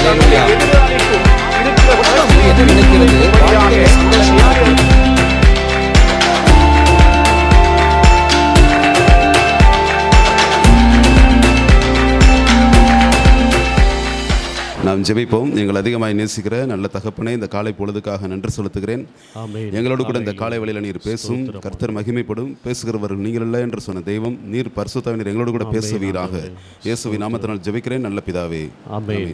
ஹalleluya. எது நினைக்கிறது வாழ்க்கையில சந்தோஷமா நாம் ஜெபிப்போம் எங்கள் அதிகமாய் நேசிக்கிற நல்ல தகப்பனே இந்த காலை பொழுதுக்காக நன்றி செலுத்துகிறேன் ஆமென். எங்களோடு கூட இந்த காலை வழியில் நீர் பேசும் கர்த்தர் மகிமைப்படும் பேசுகிறவர்கள் நீங்கள் இல்லை என்று சொன்ன தெய்வம் நீர் பரிசுத்தாவினர் எங்களோடு கூட பேசுவீராக இயேசுவின் நாமத்தினால் ஜெபிக்கிறேன் நல்ல பிதாவே ஆமென்.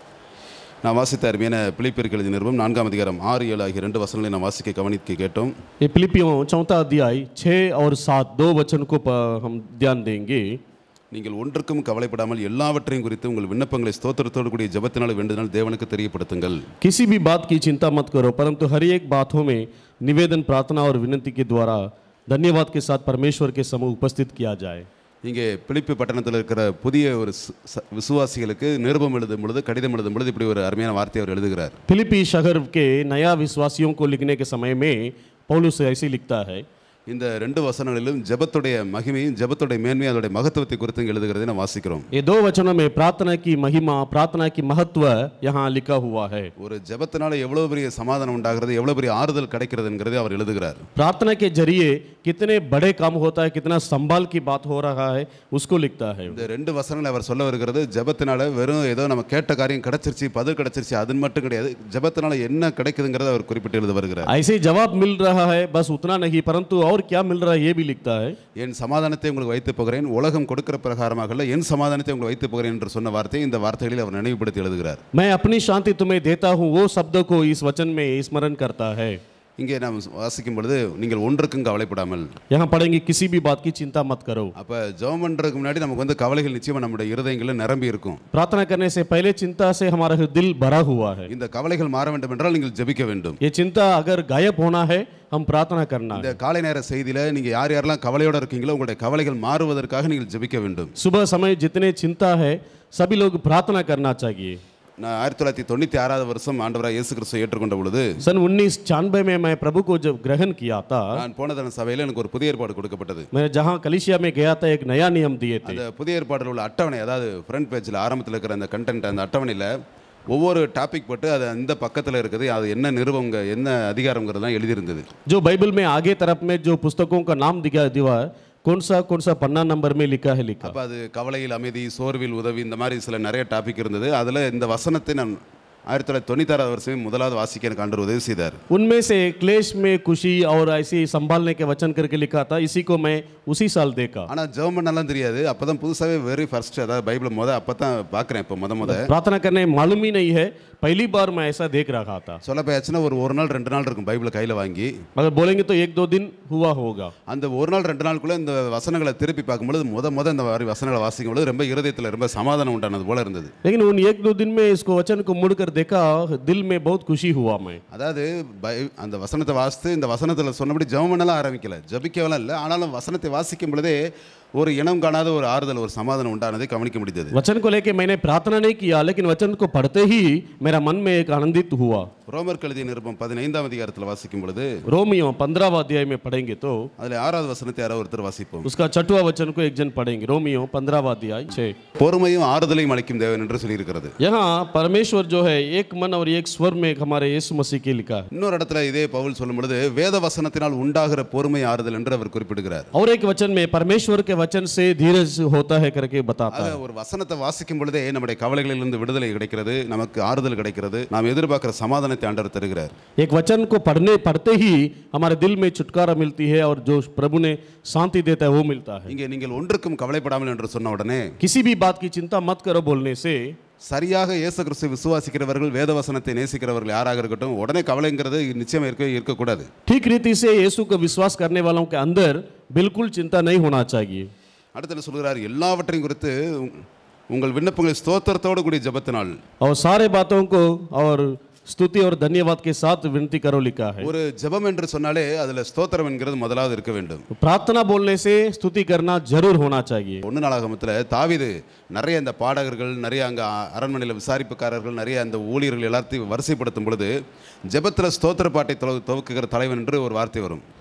நான் வாசித்த அருமையான பிலிப்பிற்கு எழுதிய நிருபம் நான்காம் அதிகாரம் ஆறு ஏழு ஆகிய ரெண்டு வசனங்களை நான் வாசிக்க கவனிக்க கேட்டோம் ये फिलिपियों चौथा अध्याय छः और सात दो वचन को प- हम ध्यान देंगे நீங்கள் ஒன்றுக்கும் கவலைப்படாமல் எல்லாவற்றையும் குறித்து உங்கள் விண்ணப்பங்களை ஸ்தோத்திரத்தோடு கூடிய ஜெபத்தினால் வேண்டுதனால் தேவனுக்கு தெரியப்படுத்துங்கள் किसी भी बात की चिंता मत करो परंतु हर एक बातों में निवेदन प्रार्थना और विनती के द्वारा धन्यवाद के साथ परमेश्वर के समूह उपस्थित किया जाए இங்கே பிலிப்பி பட்டணத்தில் இருக்கிற புதிய ஒரு ச- ச- விசுவாசிகளுக்கு நிருபம் எழுதும் பொழுது கடிதம் எழுதும் பொழுது இப்படி ஒரு அருமையான வார்த்தை அவர் எழுதுகிறார் फिलिपी शहर के नया विश्वासियों को लिखने के समय में पौलुस ऐसे लिखता है இந்த ரெண்டு வசனங்களிலும் ஜெபத்துடைய மகிமையும் ஜெபத்துடைய மேன்மையும் அதோடைய மகத்துவத்தை குறித்து இங்கே எழுதுகிறதை நான் வாசிக்கிறோம் ये दो वचनों में प्रार्थना की महिमा प्रार्थना की महत्व यहाँ लिखा हुआ है ஒரு ஜெபத்தினால எவ்வளவு பெரிய சமாதானம் உண்டாகிறது எவ்வளவு பெரிய ஆறுதல் கிடைக்கிறதுங்கிறதை அவர் எழுதுகிறார் प्रार्थना के जरिए कितने बड़े काम होता है कितना संभाल की बात हो रहा है उसको लिखता है இந்த ரெண்டு வசனங்களை அவர் சொல்ல வருகிறது ஜெபத்தினால வெறும் ஏதோ நம்ம கேட்ட காரியம் கிடைச்சிருச்சு பதில் கிடைச்சிருச்சு அது மட்டும் கிடையாது ஜெபத்தினால என்ன கிடைக்குதுங்கிறத அவர் குறிப்பிட்டு எழுத வருகிறார் ऐसे ही जवाब मिल रहा है बस उतना नहीं परंतु और क्या मिल रहा है ये भी लिखता है என் சமாதானத்தை உங்களுக்கு வைத்து போகிறேன் உலகம் கொடுக்கிற பிரகாரமாக அல்ல என் சமாதானத்தை உங்களுக்கு வைத்து போகிறேன் என்று சொன்ன வார்த்தையை இந்த வார்த்தைகளில் அவர் நினைவுபடுத்தி எழுதுகிறார் मैं अपनी शांति तुम्हें देता हूँ वो शब्द को इस वचन में स्मरण करता है இங்கே நாம் வாசிக்கும் பொழுது நீங்கள் ஒன்றுக்கும் கவலைப்படாமல் यहाँ पढ़ेंगे किसी भी बात की चिंता मत करो அப்போ ஜெபம் பண்ணுறதுக்கு முன்னாடி நமக்கு வந்து கவலைகள் நிச்சயமாக நம்முடைய இருதயங்களில் நிரம்பி இருக்கும் प्रार्थना करने से पहले चिंता से हमारा दिल भरा हुआ है இந்த கவலைகள் மாற வேண்டும் என்றால் நீங்கள் ஜெபிக்க வேண்டும் ये चिंता अगर गायब होना है हम प्रार्थना करना இந்த है காலை நேர செய்தியில் நீங்கள் யார் யாரெல்லாம் கவலையோட இருக்கீங்களோ உங்களுடைய கவலைகள் மாறுவதற்காக நீங்கள் ஜெபிக்க வேண்டும் सुबह समय जितने चिंता है सभी लोग प्रार्थना करना चाहिए நான் ஆயிரத்தி தொள்ளாயிரத்தி தொண்ணூற்றி ஆறாவது வருஷம் ஆண்டவராக இயேசு கிறிஸ்துவை ஏற்றுக்கொண்ட பொழுது सन उन्नीस छियानवे में मैं प्रभु को जब ग्रहण किया था நான் போனதன சபையில் எனக்கு ஒரு புதிய ஏற்பாடு கொடுக்கப்பட்டது मैं जहाँ कलिसिया में गया था एक नया नियम दिए थे அந்த புதிய ஏற்பாடில் உள்ள அட்டவணை அதாவது ஃப்ரண்ட் பேஜில் ஆரம்பத்தில் இருக்கிற அந்த கண்டென்ட் அந்த அட்டவணையில் ஒவ்வொரு டாபிக் போட்டு அது அந்த பக்கத்தில் இருக்குது அது என்ன நிறுவங்க என்ன அதிகாரங்கிறதுலாம் எழுதியிருந்தது जो बाइबल में आगे तरफ में जो पुस्तकों का नाम दिया दिया है, कौन सा कौन सा पन्ना नंबर में लिखा है लिखा அப்போ அது கவலையில் அமைதி சோர்வில் உதவி இந்த மாதிரி சில நிறைய டாபிக் இருந்தது அதில் இந்த வசனத்தை நான் ஆயிரத்தி தொள்ளாயிரத்தி தொண்ணூத்தாறாவது வருஷம் முதலாவது வாசிக்க எனக்கு ஆண்டவர் உதவி செய்தார் उनमें से क्लेश में खुशी और ऐसे संभालने के वचन करके लिखा था इसी को मैं उसी साल देखा ஆனால் ஜெபம் பண்ணலாம் தெரியாது அப்போ தான் புதுசாகவே வெரி ஃபர்ஸ்ட் அதாவது பைபிள் முத அப்போ தான் பார்க்குறேன் இப்போ முத முத प्रार्थना करने मालूम ही नहीं है पहली बार मैं ऐसा देख रहा था சொல்ல போயாச்சுன்னா ஒரு ஒரு நாள் ரெண்டு நாள் இருக்கும் பைபிளை கையில் வாங்கி मगर बोलेंगे तो एक दो दिन हुआ होगा அந்த ஒரு நாள் ரெண்டு நாளுக்குள்ளே இந்த வசனங்களை திருப்பி பார்க்கும்பொழுது முத முத இந்த மாதிரி வசனங்களை வாசிக்கும் பொழுது ரொம்ப இருதயத்தில் ரொம்ப சமாதானம் உண்டானது போல இருந்தது लेकिन उन एक दो दिन में इसको वचन को मुड़कर देखा दिल में बहुत खुशी हुआ मैं அதாவது பை அந்த வசனத்தை வாசித்து இந்த வசனத்தில் சொன்னபடி ஜெபம் பண்ணலாம் ஆரம்பிக்கல ஜபிக்கவெல்லாம் இல்லை ஆனாலும் வசனத்தை வாசிக்கும் பொழுதே ஒரு இனம் காணாத ஒரு ஆறுதல் ஒரு சமாதானம் உண்டானதை கவனிக்க முடிந்தது वचन को लेके मैंने प्रार्थना नहीं किया लेकिन वचन को पढ़ते ही मेरा मन में एक आनंदित हुआ ரோமர் கழுதிய நிருபம் பதினைந்தாம் அதிகாரத்தில் வாசிக்கும் பொழுது रोमियो पंद्रहवा अध्याय में पढ़ेंगे तो அதில் ஆறாவது வசனத்தை யாரோ ஒருத்தர் வாசிப்போம் उसका छठवा वचन को एक जन पढ़ेंगे रोमियो पंद्रहवा अध्याय छः பொறுமையும் ஆறுதலையும் அளிக்கும் தேவன் என்று சொல்லியிருக்கிறது यहाँ परमेश्वर जो है एक मन और एक स्वर में हमारे यीशु मसीह के लिखा है இன்னொரு இடத்துல இதே பவுல் சொல்லும் பொழுது வேத வசனத்தினால் உண்டாகிற பொறுமை ஆறுதல் என்று அவர் குறிப்பிடுகிறார் और एक वचन में परमेश्वर के वचन से धीरज होता है करके बताता ஆக है ஒரு வசனத்தை வாசிக்கும் பொழுதே நம்முடைய கவலைகளிலிருந்து விடுதலை கிடைக்கிறது நமக்கு ஆறுதல் கிடைக்கிறது நாம் எதிர்பார்க்கிற சமாதானத்தை ஆண்டவர் தருகிறார் एक वचन को पढ़ने पढ़ते ही हमारे दिल में छुटकारा मिलती है और जो प्रभु ने शांति देता है वो मिलता है இங்கே நீங்கள் ஒன்றுக்கும் கவலைப்படாமல் என்று சொன்ன உடனே किसी भी बात की चिंता मत करो बोलने से சரியாக இயேசு கிறிஸ்து விசுவாசிக்கிறவர்கள் வேத வசனத்தை நேசிக்கிறவர்கள் யாராக இருக்கட்டும் உடனே கவலைங்கிறது நிச்சயம் இருக்க இருக்கக்கூடாது ठीक रीति से यीशु को विश्वास करने वालों के अंदर बिल्कुल चिंता नहीं होना चाहिए அடுத்தது சொல்கிறார் எல்லாவற்றையும் குறித்து உ- உங்கள் விண்ணப்பங்களை ஸ்தோத்திரத்தோடு கூடிய ஜெபத்தினால் और सारे बातों को और स्तुति और धन्यवाद के साथ विनती करो लिखा है ஒரு ஜெபம் என்று சொன்னாலே அதில் ஸ்தோத்திரம் என்கிறது முதலாவது இருக்க வேண்டும் प्रार्थना बोलने से स्तुति करना जरूर होना चाहिए ஒன்று நாளாகமத்தில் தாவீது நிறைய இந்த பாடகர்கள் நிறைய அங்கே அரண்மனையில் விசாரிப்புக்காரர்கள் நிறைய அந்த ஊழியர்கள் எல்லாத்தையும் வரிசைப்படுத்தும் பொழுது ஜெபத்தில் ஸ்தோத்திர பாட்டை துவ- துவக்குகிற தலைவன் என்று ஒரு வார்த்தை வரும்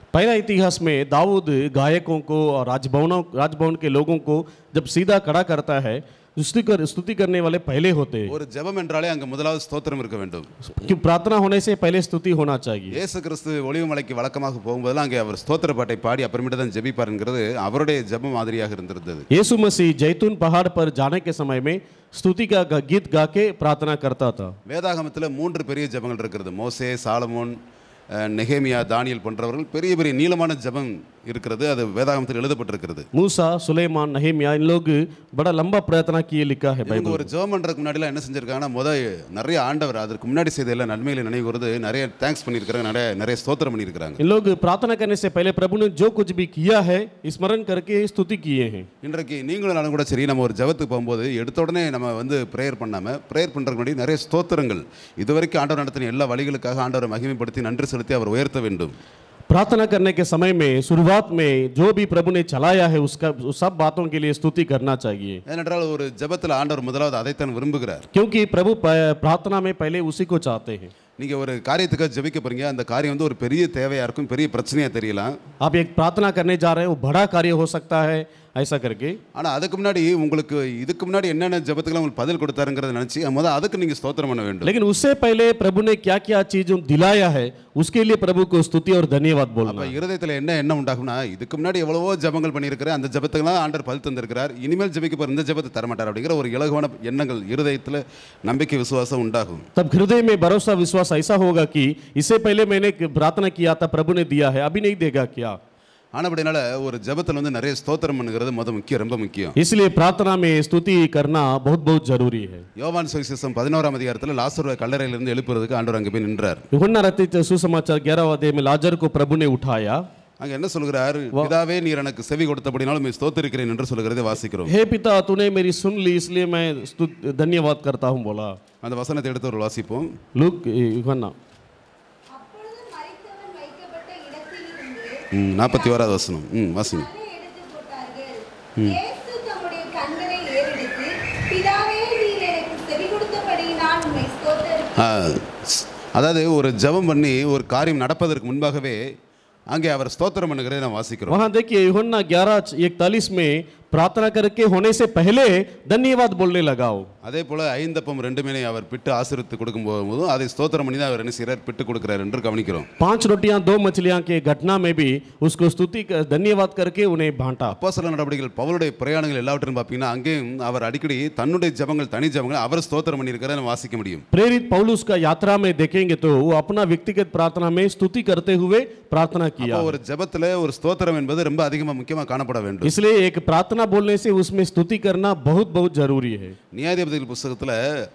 पहला इतिहास में दाऊद गायकों को और राजभवनों राजभवन के लोगों को जब सीधा खड़ा करता है स्तुति कर स्तुति करने वाले पहले होते हैं ஒரு ஜெபம் என்றாலே அங்க முதலாவது ஸ்தோத்திரம் இருக்க வேண்டும் कि प्रार्थना होने से पहले स्तुति होना चाहिए இயேசு கிறிஸ்து ஒளிவுமலைக்கு வழக்கமாக போகும்போதெல்லாம் அங்கே அவர் ஸ்தோத்திர பாட்டை பாடி அப்புறமேட்டு தான் ஜெபிப்பாருங்கிறது அவருடைய ஜெப மாதிரியாக இருந்திருந்தது यीशु मसीह जैतून पहाड़ पर जाने के समय में स्तुति का ग- गीत गा के प्रार्थना करता था வேதாகமத்தில் மூன்று பெரிய ஜெபங்கள் இருக்கிறது மோசே சாலமோன் அஹ், நெகேமியா தானியல் போன்றவர்கள் பெரிய பெரிய நீளமான ஜெபம் இருக்கிறது அது வேதாகமத்தில் எழுதப்பட்டிருக்கிறது मूसा सुलेमान नहेमिया इन लोग बड़ा लंबा प्रार्थना किए लिखा है இவங்க बाइबल ஒரு ஜெபம் பண்றதுக்கு முன்னாடிலாம் என்ன செஞ்சிருக்காங்கன்னா முத நிறைய ஆண்டவர் அதற்கு முன்னாடி செய்த எல்லா நன்மைகளை நினைவு கூர்ந்து நிறைய தேங்க்ஸ் பண்ணியிருக்கிறாங்க நிறைய நிறைய ஸ்தோத்திரம் பண்ணியிருக்கிறாங்க इन लोग प्रार्थना करने से पहले प्रभु ने जो कुछ भी किया है स्मरण करके स्तुति किए हैं இன்றைக்கு நீங்களும் நானும் கூட சரி நம்ம ஒரு ஜெபத்துக்கு போகும்போது எடுத்த உடனே நம்ம வந்து ப்ரேயர் பண்ணாமல் ப்ரேயர் பண்ணுறதுக்கு முன்னாடி நிறைய ஸ்தோத்திரங்கள் இதுவரைக்கும் ஆண்டவர் நடத்தின எல்லா வழிகளுக்காக ஆண்டவரை மகிமைப்படுத்தி நன்றி செலுத்தி அவர் உயர்த்த வேண்டும் प्रार्थना करने के समय में शुरुआत में जो भी प्रभु ने चलाया है उसका उस सब बातों के लिए स्तुति करना चाहिए ஏனென்றால் ஒரு ஜெபத்தில் ஆண்டவர் முதலாவது அதைத்தான் விரும்புகிறார் क्योंकि प्रभु प- प्रार्थना में पहले उसी को चाहते हैं நீங்கள் ஒரு காரியத்துக்காக ஜெபிக்க போறீங்க அந்த காரியம் வந்து ஒரு பெரிய தேவையாக இருக்கும் பெரிய பிரச்சனையாக தெரியலாம் आप एक प्रार्थना करने जा रहे हैं वो बड़ा कार्य हो सकता है ऐसा करके ஆனால் அதுக்கு முன்னாடி உங்களுக்கு இதுக்கு முன்னாடி என்னென்ன ஜெபத்துக்கெல்லாம் உங்களுக்கு பதில் கொடுத்தாருங்கிறத நினச்சி முதல் அதுக்கு நீங்கள் ஸ்தோத்திரம் பண்ண வேண்டும் लेकिन उससे पहले प्रभु ने क्या क्या चीज दिलाया है उसके लिए प्रभु को स्तुति और धन्यवाद बोलना அப்போ இருதயத்தில் என்ன என்ன உண்டாகும்னா இதுக்கு முன்னாடி எவ்வளவோ ஜெபங்கள் பண்ணியிருக்கிறேன் அந்த ஜெபத்துக்கெல்லாம் ஆண்டவர் பதில் தந்திருக்கிறார் இனிமேல் ஜெபிக்க போகிற இந்த ஜெபத்தை தரமாட்டார் அப்படிங்கிற ஒரு இலகுவான எண்ணங்கள் இருதயத்தில் நம்பிக்கை விசுவாசம் உண்டாகும் तब हृदय में भरोसा विश्वास ऐसा होगा कि इससे पहले मैंने प्रार्थना किया था प्रभु ने दिया है अभी नहीं देगा क्या ஆனபடினால ஒரு ஜெபத்தில் வந்து நிறைய ஸ்தோத்திரம் பண்ணுகிறது முத முக்கியம் ரொம்ப முக்கியம் इसलिए प्रार्थना में स्तुति करना बहुत बहुत जरूरी है யோவான் சுவிசேஷம் பதினோராம் அதிகாரத்தில் லாசருவை கல்லறையிலிருந்து எழுப்புறதுக்கு ஆண்டவர் அங்கே போய் நின்றார் यूहन्ना रचित सुसमाचार ग्यारह अध्याय में लाजर को प्रभु ने उठाया அங்கே என்ன சொல்கிறார் பிதாவே நீர் எனக்கு செவி கொடுத்தபடினாலும் உம்மை ஸ்தோத்திருக்கிறேன் என்று சொல்கிறதை வாசிக்கிறோம் हे पिता तूने मेरी सुन ली इसलिए मैं स्तुत- धन्यवाद करता हूँ बोला அந்த வசனத்தை எடுத்து ஒரு வாசிப்போம் लुक यूहन्ना அப்பொழுது மரித்தவன் வைக்கப்பட்ட இடத்திலிருந்து ம், நாற்பத்தி ஓராவது வசனம் ம் வாசிங்க கல்லை எடுத்து போட்டார்கள் இயேசு தம்முடைய கண்களை ஏறெடுத்து பிதாவே நீர் எனக்கு செவி கொடுத்தபடி நான் உம்மை ஸ்தோத்தரிக்கிறேன் ஆ, ஸ்- அதாவது ஒரு ஜெபம் பண்ணி ஒரு காரியம் நடப்பதற்கு முன்பாகவே அங்கே அவர் ஸ்தோத்திரம் பண்ணுகிறதை நாம் வாசிக்கிறோம் वहां देखिए यूहन्ना ग्यारह इकतालीस में प्रार्थना करके होने से पहले धन्यवाद बोलने लगाओ அதே போல ஐந்தப்பம் ரெண்டு மீனை அவர் பிட்டு ஆசிரித்து கொடுக்கும் போதும் அதை ஸ்தோத்திரம் பண்ணி தான் அவர் என்ன செய்கிறார் பிட்டு கொடுக்கிறார் என்று கவனிக்கிறோம் पांच रोटियां दो मछलियां के घटना में भी उसको स्तुति कर- धन्यवाद करके उन्हें बांटा அப்போ சில நடவடிக்கைகள் பவுலுடைய பிரயாணங்கள் எல்லாவற்றையும் பார்த்தீங்கன்னா அங்கேயும் அவர் அடிக்கடி தன்னுடைய ஜெபங்கள் தனி ஜெபங்கள் அவர் ஸ்தோத்திரம் பண்ணியிருக்கிறத நம்ம வாசிக்க முடியும் प्रेरित पौलुस का यात्रा में देखेंगे तो वो अपना व्यक्तिगत प्रार्थना में स्तुति करते हुए प्रार्थना किया அப்போ ஒரு ஜெபத்துல ஒரு ஸ்தோத்திரம் என்பது ரொம்ப அதிகமாக முக்கியமாக காணப்பட வேண்டும் इसलिए एक प्रार्थना बोलने से उसमें स्तुति करना बहुत बहुत जरूरी है நியாயாதிபதிகள் புஸ்தகத்துல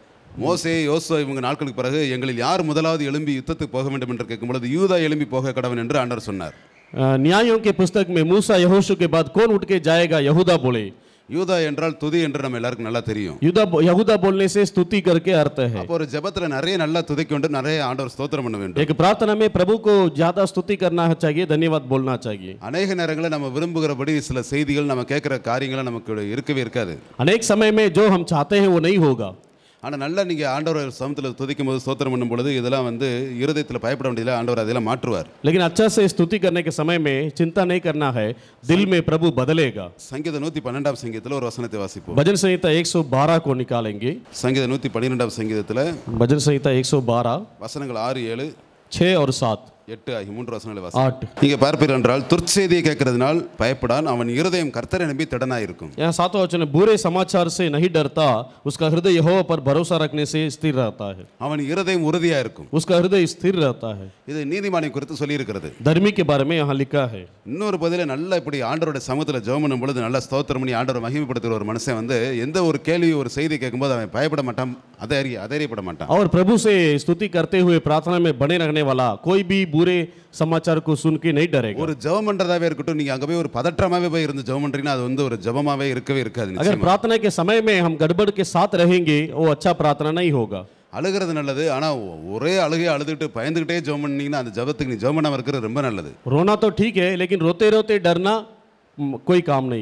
மோசே யோசுவா இவங்க நாட்களுக்கு பிறகு எங்களில் யார் முதலாவது எழும்பி யுத்தத்துக்கு போக வேண்டும் என்று கேட்கும் பொழுது யூதா எழும்பி போக கடவன் என்று ஆண்டவர் சொன்னார் अ, न्यायों के पुस्तक में मूसा यहोशू के बाद कौन उठ के जाएगा यहूदा बोले யூதா என்றால் துதி என்று நம்ம எல்லாருக்கும் நல்லா தெரியும் युदा यहूदा बोलने से स्तुति करके अर्थ है அப்போ ஒரு ஜெபத்துல நிறைய நல்லா துதிக்க வேண்டும் நிறைய ஆண்டவர் ஸ்தோத்திரம் பண்ண வேண்டும் एक प्रार्थना में प्रभु को ज्यादा स्तुति करना चाहिए धन्यवाद बोलना चाहिए அநேக நேரங்களில் நம்ம விரும்புகிறபடி சில செய்திகள் நம்ம கேட்குற காரியங்கள் நமக்கு இருக்கவே இருக்காது अनेक समय में जो हम चाहते हैं वो नहीं होगा ஆனால் நல்லா நீங்கள் ஆண்டவர் சமத்தில் துதிக்கும் போது ஸ்தோத்திரம் பண்ணும் பொழுது இதெல்லாம் வந்து இருதயத்தில் பயப்பட வேண்டியதில்லை ஆண்டவர் அதெல்லாம் மாற்றுவார் लेकिन अच्छा से स्तुति करने के समय में चिंता नहीं करना है दिल में प्रभु बदलेगा சங்கீத நூற்றி பன்னிரெண்டாம் சங்கீதத்தில் ஒரு வசனத்தை வாசிப்போம் भजन संहिता 112 को निकालेंगे சங்கீத நூற்றி பன்னிரெண்டாம் சங்கீதத்தில் भजन संहिता 112 வசனங்கள் ஆறு ஏழு छः और सात எட்டு ஆகிய மூன்று வசனங்களை வாசி आठ நீங்க பார்ப்பீர்கள் என்றால் துர்ச்செய்தியை கேட்கறதுனால் பயப்படான் அவன் இருதயம் கர்த்தரை நம்பி திடனாயிருக்கும் यहाँ सातों वचन है, बुरे समाचार से नहीं डरता उसका हृदय यहोवा पर भरोसा रखने से स्थिर रहता है அவன் இருதயம் உறுதியா இருக்கும் उसका हृदय स्थिर रहता है இது நீதிமானை குறித்து சொல்லியிருக்கிறது धर्मी के बारे में यहाँ लिखा है இன்னொரு பதில நல்லா இப்படி ஆண்டவரோட சமூகத்தில் ஜெபம் பண்ணும் பொழுது நல்லா ஸ்தோத்திரம் பண்ணி ஆண்டவரை மகிமைப்படுத்துகிற ஒரு மனுஷன் வந்து எந்த ஒரு கேள்வி ஒரு செய்தி கேட்கும்போது அவன் பயப்பட மாட்டான் அதேறி அதேறியப்பட மாட்டான் और प्रभु से स्तुति करते हुए प्रार्थना में बने रहने वाला कोई भी बुरे समाचार को सुन के नहीं डरेगा ஒரு ஜெபம் பண்றதாவே இருக்கட்டும் நீங்க அங்க போய் ஒரு பதற்றமாவே போய் இருந்து ஜெபம் பண்றீங்கன்னா அது வந்து ஒரு ஜெபமாவே இருக்கவே இருக்காது अगर நிச்சயமா. प्रार्थना के समय में हम गड़बड़ के साथ रहेंगे वो अच्छा प्रार्थना नहीं होगा அழுகிறது நல்லது ஆனா ஒரே அழுகை அழுதுகிட்டு பயந்துகிட்டே ஜெபம் பண்ணீங்கன்னா அந்த ஜெபத்துக்கு நீ ஜெபம் பண்ணாம இருக்கிறது ரொம்ப நல்லது रोना तो ठीक है लेकिन रोते रोते डरना म, कोई काम नहीं है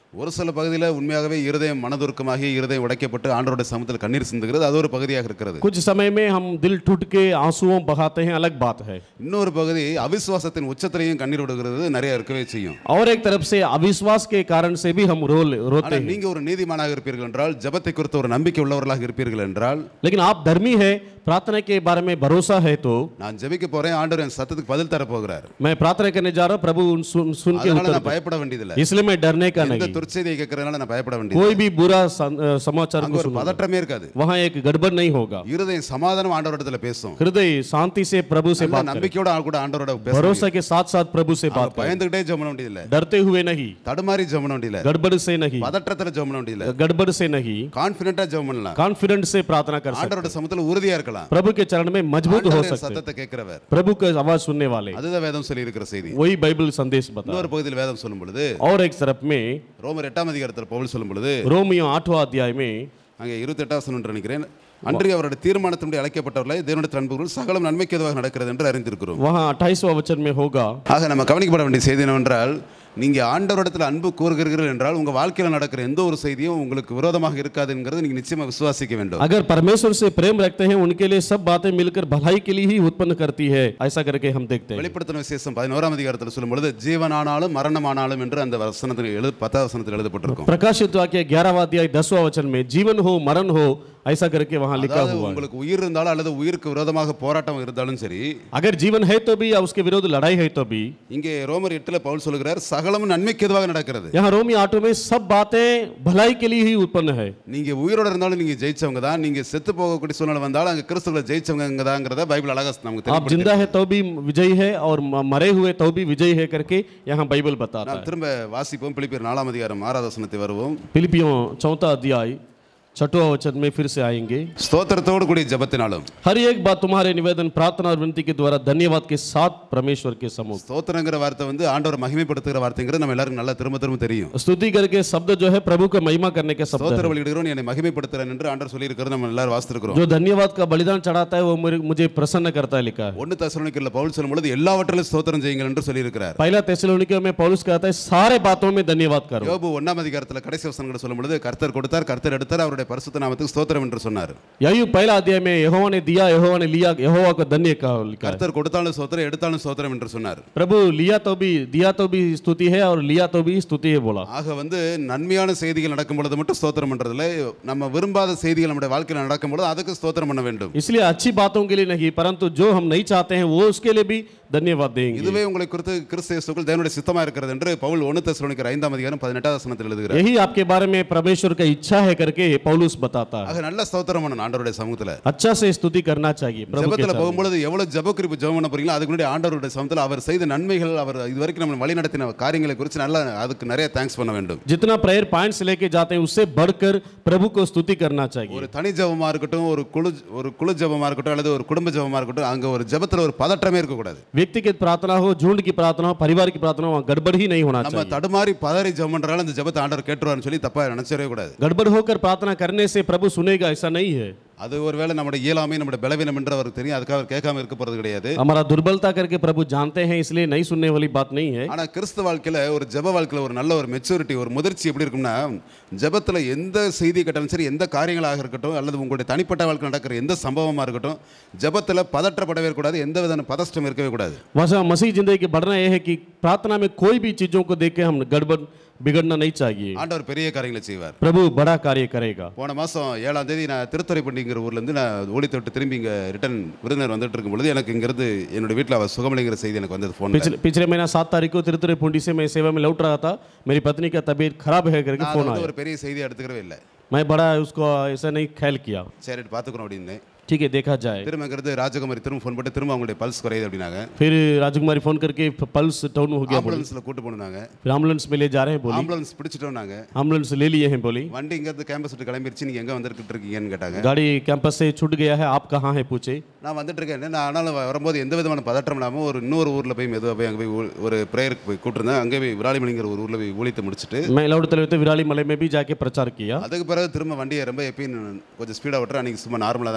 ஒரு சில பகுதியில் உண்மையாகவே இருதயம் மனதுருக்கமாகி இருதயம் உடைக்கப்பட்டு ஆண்டவருடைய சமூகத்தில் கண்ணீர் சிந்துகிறது அது ஒரு பகுதியாக இருக்கிறது कुछ समय में हम दिल टूट के आंसुओं बहाते हैं अलग बात है இன்னொரு பகுதி அவிசுவாசத்தின் உச்சத்திலையும் கண்ணீர் விடுகிறது நிறைய இருக்கவே செய்யும் और एक तरफ से अविश्वास के कारण से भी हम रो रोते ஆனால் हैं நீங்க ஒரு நீதிமானாக இருப்பீர்கள் என்றால் ஜெபத்தை குறித்த ஒரு நம்பிக்கை உள்ளவர்களாக இருப்பீர்கள் என்றால் लेकिन आप धर्मी है प्रार्थना के बारे में भरोसा है तो நான் ஜெபிக்க போறேன் ஆண்டவர் என் சத்தத்துக்கு பதில் தர போகிறார் मैं प्रार्थना करने जा रहा हूं प्रभु उन सुन सुन के அதனால उत्तर நான் பயப்பட வேண்டியதில்லை दे। इसलिए मैं डरने का எந்த नहीं துர்ச்செய்தியை கேட்கறதுனால நான் பயப்பட வேண்டியது कोई भी बुरा सं- अ, समाचार அங்க को ஒரு सुनो பதற்றமே இருக்காது वहां एक गड़बड़ नहीं होगा இருதயம் சமாதானம் ஆண்டவரிடத்துல பேசும் हृदय शांति से प्रभु से நல்ல बात करे நம்பிக்கையோட ஆள் கூட ஆண்டவரோட பேச भरोसा के साथ साथ प्रभु से बात करे பயந்துகிட்டே ஜெபம் பண்ண வேண்டியதில்லை डरते हुए नहीं தடுமாறி ஜெபம் பண்ண வேண்டியதில்லை गड़बड़ से नहीं பதற்றத்துல ஜெபம் பண்ண வேண்டியதில்லை गड़बड़ से नहीं கான்பிடென்ட்டா ஜெபம் பண்ணலாம் कॉन्फिडेंट से प्रार्थना कर सकते ஆண்டவரோட சமூகத்துல உறுதியா இருக்கலாம் प्रभु के चरण में मजबूत हो ஆண்டவரின் सकते சத்தத்தை கேட்கிறவர் प्रभु का आवाज सुनने वाले அதுதான் வேதம் சொல்லி இருக்கிற செய்தி वही बाइबल संदेश बता இன்னொரு பகுதியில் வேதம் சொல்லும் பொழுது और एक तरफ में ரோமர் எட்டாம் அதிகாரத்தில் பவுல் சொல்லும் பொழுது रोमियो आठवां अध्याय में அங்கே இருபத்தி எட்டாம் என்று நினைக்கிறேன் அன்றைய அவருடைய தீர்மானத்தின்படி அழைக்கப்பட்டவர்களை தேவனுடைய அன்புகள் சகலம் நன்மைக்கு எதுவாக நடக்கிறது என்று அறிந்திருக்கிறோம் वहाँ अट्ठाईसवां वचन में होगा ஆக நம்ம கவனிக்கப்பட வேண்டிய செய்தி என்னவென்றால் நீங்க ஆண்டவரிடத்தில் அன்பு கூறுகிறீர்கள் என்றால் உங்க வாழ்க்கையில் நடக்கிற எந்த ஒரு செய்தியும் உங்களுக்கு விரோதமாக இருக்காதுங்கிறது நீங்க நிச்சயமா விசுவாசிக்க வேண்டும் अगर परमेश्वर से प्रेम रखते हैं उनके लिए सब बातें मिलकर भलाई के लिए ही उत्पन्न करती है ऐसा करके हम देखते हैं வெளிப்படுத்தின விசேஷம் பதினோராம் அதிகாரத்தில் சொல்லும் பொழுது ஜீவனானாலும் மரணமானாலும் என்று அந்த வசனத்தில் எழு பத்தாவது வசனத்தில் எழுதப்பட்டிருக்கும் प्रकाशित वाक्य ग्यारहवा अध्याय दसवां वचन में जीवन हो मरण हो ऐसा करके वहाँ लिखा அதாவது हुआ है உங்களுக்கு உயிர் இருந்தாலும் அல்லது உயிருக்கு விரோதமாக போராட்டம் இருந்தாலும் சரி अगर जीवन है तो भी या उसके विरोध लड़ाई है तो भी இங்கே ரோமர் எட்டுல பவுல் சொல்லுகிறார் சகலமும் நன்மைக்கு எதுவாக நடக்கிறது यहाँ रोमी आटो में सब बातें भलाई के लिए ही उत्पन्न है நீங்க உயிரோட இருந்தாலும் நீங்க ஜெயிச்சவங்க தான் நீங்க செத்து போகக்கூடிய சூழ்நிலை வந்தாலும் அங்க கிறிஸ்துவ ஜெயிச்சவங்க தாங்கிறத பைபிள் அழகா நமக்கு आप தெரியும் जिंदा है तो भी विजयी है और म- मरे हुए तो भी विजयी है करके यहाँ बाइबल बताता நாம் है திரும்ப வாசிப்போம் பிலிப்பியர் நாலாம் அதிகாரம் ஆறாவது வசனத்தை வருவோம் फिलिपियों चौथा अध्याय छठवा वचन में फिर से आएंगे ஸ்தோத்திரத்தோடு கூடிய ஜெபத்தினாலும் हर एक बात तुम्हारे निवेदन प्रार्थना और विनती के द्वारा धन्यवाद के साथ परमेश्वर के सम्मुख ஸ்தோத்திரங்கிற வார்த்தை வந்து ஆண்டவர் மகிமைப்படுத்துகிற வார்த்தைங்கிறது நம்ம எல்லாருக்கும் நல்லா திரும்ப திரும்ப தெரியும் स्तुति करके शब्द जो है प्रभु का महिमा करने के शब्द ஸ்தோத்திர है பலியிடுகிறோம் என்னை மகிமைப்படுத்துறேன் என்று ஆண்டவர் சொல்லியிருக்கிறது நம்ம எல்லாரும் வாசித்திருக்கிறோம் जो धन्यवाद का बलिदान चढ़ाता है वो मेरे- मुझे प्रसन्न करता है लिखा है ஒன்னு தசனிக்கல பவுல் சொல்லும் பொழுது எல்லாவற்றிலும் ஸ்தோத்திரம் செய்யுங்கள் என்று சொல்லியிருக்கிறார் पहला तेसलोनिकियों में पौलुस कहता है सारे बातों में धन्यवाद करो யோபு ஒன்னாம் அதிகாரத்தில் கடைசி வசனங்களை சொல்லும் பொழுது கர்த்தர் கொடுத்தார் கர்த்தர் எடுத்தார் அவருடைய பரிசுத்த நாமத்துக்கு ஸ்தோத்திரம் என்று சொன்னார் यही पहला अध्याय में यहोवा ने दिया यहोवा ने लिया यहोवा को धन्य कहा लिखा है கர்த்தர் கொடுத்தாலும் ஸ்தோத்திரம் எடுத்தாலும் ஸ்தோத்திரம் என்று சொன்னார் प्रभु लिया तो भी दिया तो भी स्तुति है और लिया तो भी स्तुति है बोला ஆக வந்து நன்மையான செய்திகள் நடக்கும் பொழுது மட்டும் ஸ்தோத்திரம் பண்றதில்ல நம்ம விரும்பாத செய்திகள் நம்முடைய வாழ்க்கையில் நடக்கும் பொழுது அதுக்கு ஸ்தோத்திரம் பண்ண வேண்டும் इसलिए अच्छी बातों के लिए नहीं परंतु जो हम नहीं चाहते हैं वो उसके लिए भी धन्यवाद देंगे இதுவே உங்களை குறித்து கிறிஸ்து இயேசுக்குள் தேவனுடைய சித்தமா இருக்கிறது என்று பவுல் ஒன்னு தசனிக்கிற ஐந்தாம் அதிகாரம் பதினெட்டாவது வசனத்தில் எழுதுகிறார் यही आपके बारे में परमेश्वर का इच्छा है करके पौलुस बताता है ஆக நல்ல ஸ்தோத்திரம் பண்ணணும் ஆண்டவருடைய சமூகத்துல अच्छा से स्तुति करना चाहिए प्रभु के ஜெபத்துல चरणों में। போகும்பொழுது எவ்வளவு ஜெப குறிப்பு ஜெபம் பண்ண போறீங்களோ அதுக்கு முன்னாடி ஆண்டவருடைய சமூகத்தில் அவர் செய்த நன்மைகள் அவர் இதுவரைக்கும் நம்ம வழி நடத்தின காரியங்களை குறித்து நல்லா அதுக்கு நிறைய தேங்க்ஸ் பண்ண வேண்டும் जितना प्रेयर पॉइंट्स लेके जाते हैं उससे बढ़कर प्रभु को स्तुति करना चाहिए ஒரு தனி ஜெபமா இருக்கட்டும் ஒரு குழு ஒரு குழு ஜெபமா இருக்கட்டும் அல்லது ஒரு குடும்ப ஜெபமா இருக்கட்டும் அங்க ஒரு ஜெபத்துல ஒரு பதற்றமே இருக்கக்கூடாது व्यक्तिगत प्रार्थना हो झुंड की प्रार्थना हो परिवार की प्रार्थना हो वहाँ गड़बड़ ही नहीं होना நம்ம चाहिए தடுமாறி பதறி ஜெபம் பண்றாலும் அந்த ஜெபத்தை ஆண்டவர் கேட்டுருவாருன்னு சொல்லி தப்பா நினைச்சிடவே கூடாது गड़बड़ होकर प्रार्थना करने से प्रभु सुनेगा ऐसा नहीं है அது ஒருவேளை நம்முடைய இயலாமை நம்முடைய பலவீனம் என்று அவருக்கு தெரியும் அதுக்காக அவர் கேட்காம இருக்க போறது கிடையாது हमारा दुर्बलता करके प्रभु जानते हैं इसलिए नहीं सुनने वाली बात नहीं है ஆனா கிறிஸ்து வாழ்க்கையில ஒரு ஜெப வாழ்க்கையில ஒரு நல்ல ஒரு மெச்சூரிட்டி ஒரு முதிர்ச்சி எப்படி இருக்கும்னா ஜெபத்துல எந்த செய்தி கேட்டாலும் சரி எந்த காரியங்களாக இருக்கட்டும் அல்லது உங்களுடைய தனிப்பட்ட வாழ்க்கையில் நடக்கிற எந்த சம்பவமா இருக்கட்டும் ஜெபத்துல பதற்றப்படவே கூடாது எந்த விதமான பதஷ்டம் இருக்கவே கூடாது वैसा मसीह जिंदगी के बढ़ना यह है कि प्रार्थना में कोई भी चीजों को देख के हम गड़बड़ बिगड़ना नहीं चाहिए ஆண்டவர் பெரிய காரியங்களை செய்வார் प्रभु बड़ा कार्य करेगा போன மாதம் ஏழாம் தேதி நான் திருத்துறைப்பண்டிங்கிற ஊர்லேருந்து நான் ஓடி தொட்டு திரும்பி இங்கே ரிட்டன் விருந்தினர் வந்துட்டு இருக்கும் பொழுது எனக்கு இங்கிருந்து என்னோட வீட்டில் அவர் சுகமலைங்கிற செய்தி எனக்கு வந்தது ஃபோன் पिछले पिछले महीना सात तारीख को तिरुतुरे पुंडी से मैं सेवा में लौट रहा था मेरी पत्नी का तबीयत खराब है करके நான் அதை फोन வந்து आया ஒரு பெரிய செய்தியை எடுத்துக்கிறவே இல்லை मैं बड़ा उसको ऐसा नहीं ख्याल किया சரி பார்த்துக்கணும் அப்படின்னு ठीक है देखा जाए திரும்ப இங்கிருந்து ராஜகுமாரி திரும்ப ஃபோன் போட்டு திரும்ப அவங்களுடைய பல்ஸ் குறையுது அப்படின்னாங்க फिर राजकुमारी फोन करके पल्स डाउन हो गया बोली ஆம்புலன்ஸில் கூட்டு போனாங்க फिर एम्बुलेंस में ले जा रहे हैं बोली ஆம்புலன்ஸ் பிடிச்சிட்டோம் நாங்கள் एम्बुलेंस ले लिए हैं बोली வண்டி இங்கேருந்து கேம்பஸ் விட்டு கிளம்பிருச்சு நீங்கள் எங்கே வந்துட்டு இருக்கீங்கன்னு கேட்டாங்க गाड़ी कैंपस से छूट गया है आप कहाँ हैं पूछे நான் வந்துட்டு இருக்கேன் நான் ஆனாலும் வரும்போது எந்த விதமான பதற்றம் இல்லாமல் ஒரு இன்னொரு ஊரில் போய் மெதுவாக போய் அங்கே போய் ஊ- ஒரு ப்ரேயருக்கு போய் கூட்டிருந்தேன் அங்கே போய் விராலிமணிங்கிற ஒரு ஊரில் போய் ஊழித்து முடிச்சுட்டு मैं लौटते लौटते विराली मले में भी जाके प्रचार किया அதுக்கு பிறகு திரும்ப வண்டியை ரொம்ப எப்பயும் கொஞ்சம் ஸ்பீடாக விட்டுறேன் அன்றைக்கி சும்மா நார்மலாக தான் வந்தேன்